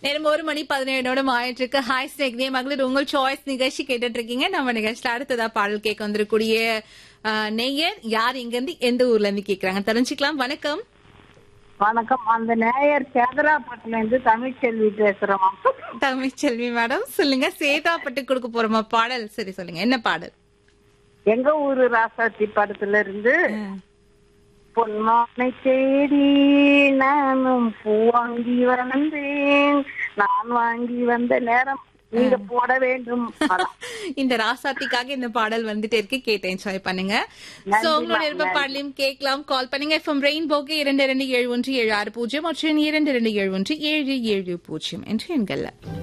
நேரம் ஒரு மணி பதினேழோட ஆயிட்டு இருக்கு ஹாய் ஸ்னேக்னே மகளிர் உங்கள் சாய்ஸ் நிகழ்ச்சி கேட்டுட்டு இருக்கீங்க நம்ம நிகழ்ச்சியில அடுத்ததா பாடல் கேட்க வந்திருக்கூடிய அஹ், நேயர் யார் இங்க இருந்து எந்த ஊர்ல இருந்து கேக்குறாங்க தெரிஞ்சுக்கலாம் வணக்கம் வணக்கம் அந்த நேயர் சேதராப்பட்டுல இருந்து தமிழ்ச்செல்வி பேசுறோம் தமிழ்ச்செல்வி மேடம் சொல்லுங்க சேதாப்பட்டு கொடுக்க போறோமா பாடல் சரி சொல்லுங்க என்ன பாடல் எங்க ஊரு ராசாத்தி படத்துல இருந்து பொன்மானை தேடி நானும் பூ வாங்கி வந்தேன் நான் வாங்கி வந்த நேரம் நீங்க போட வேண்டும் அதான். இந்த ராசாத்திக்காக இந்த பாடல் வந்துட்டே இருக்கு கேட்டு என்ஜாய் பண்ணுங்க நன்றி, சோ உங்களோட ma'am, விருப்ப நன்றி. பாடலையும் கேட்கலாம் கால் பண்ணுங்க எஃப்எம் ரெயின்போக்கு இரண்டு இரண்டு ஏழு ஒன்று ஏழு ஆறு பூஜ்ஜியம் மற்றும் இரண்டு இரண்டு ஏழு ஒன்று ஏழு ஏழு பூஜ்ஜியம் என்று எண்கள்ல